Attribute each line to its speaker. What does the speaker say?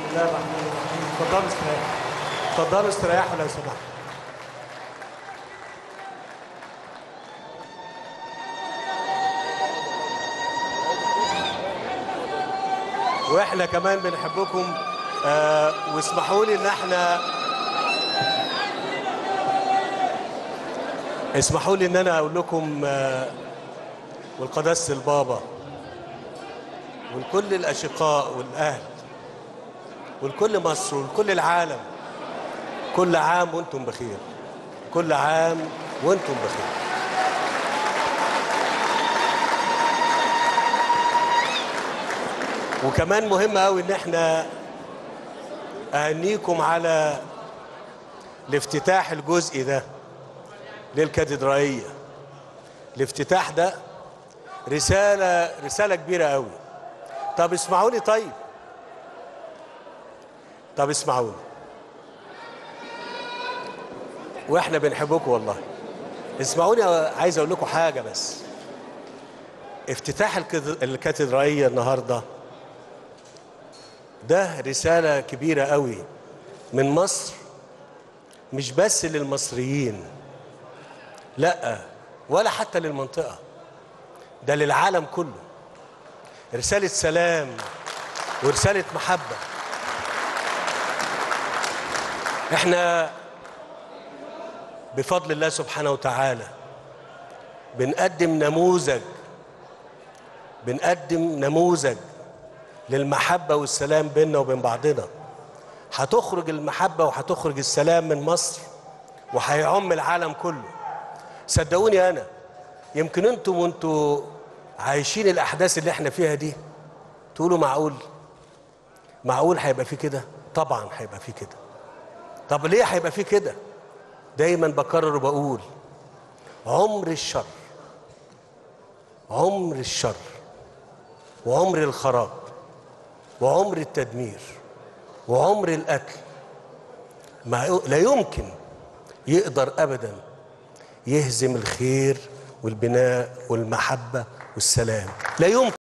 Speaker 1: الله الرحمن الرحيم اتفضلوا استريحوا اتفضلوا استريحوا لو سمحتوا واحنا كمان بنحبكم آه واسمحوا لي ان احنا اسمحوا لي ان انا اقول لكم آه والقداسه البابا ولكل الاشقاء والاهل ولكل مصر ولكل العالم كل عام وانتم بخير كل عام وانتم بخير وكمان مهم قوي ان احنا اهنيكم على الافتتاح الجزئي ده للكاتدرائيه الافتتاح ده رساله رساله كبيره قوي طب اسمعوني طيب طب اسمعوني واحنا بنحبكم والله اسمعوني عايز اقول لكم حاجه بس افتتاح الكد- الكاتدرائيه النهارده ده رساله كبيره قوي من مصر مش بس للمصريين لا ولا حتى للمنطقه ده للعالم كله رساله سلام ورساله محبه احنا بفضل الله سبحانه وتعالى بنقدم نموذج بنقدم نموذج للمحبة والسلام بيننا وبين بعضنا هتخرج المحبة وهتخرج السلام من مصر وهيعم العالم كله صدقوني أنا يمكن أنتم وأنتوا عايشين الأحداث اللي احنا فيها دي تقولوا معقول معقول هيبقى في كده طبعا هيبقى في كده طب ليه هيبقى في كده دايما بكرر وبقول عمر الشر عمر الشر وعمر الخراب وعمر التدمير وعمر القتل ما لا يمكن يقدر ابدا يهزم الخير والبناء والمحبه والسلام لا يمكن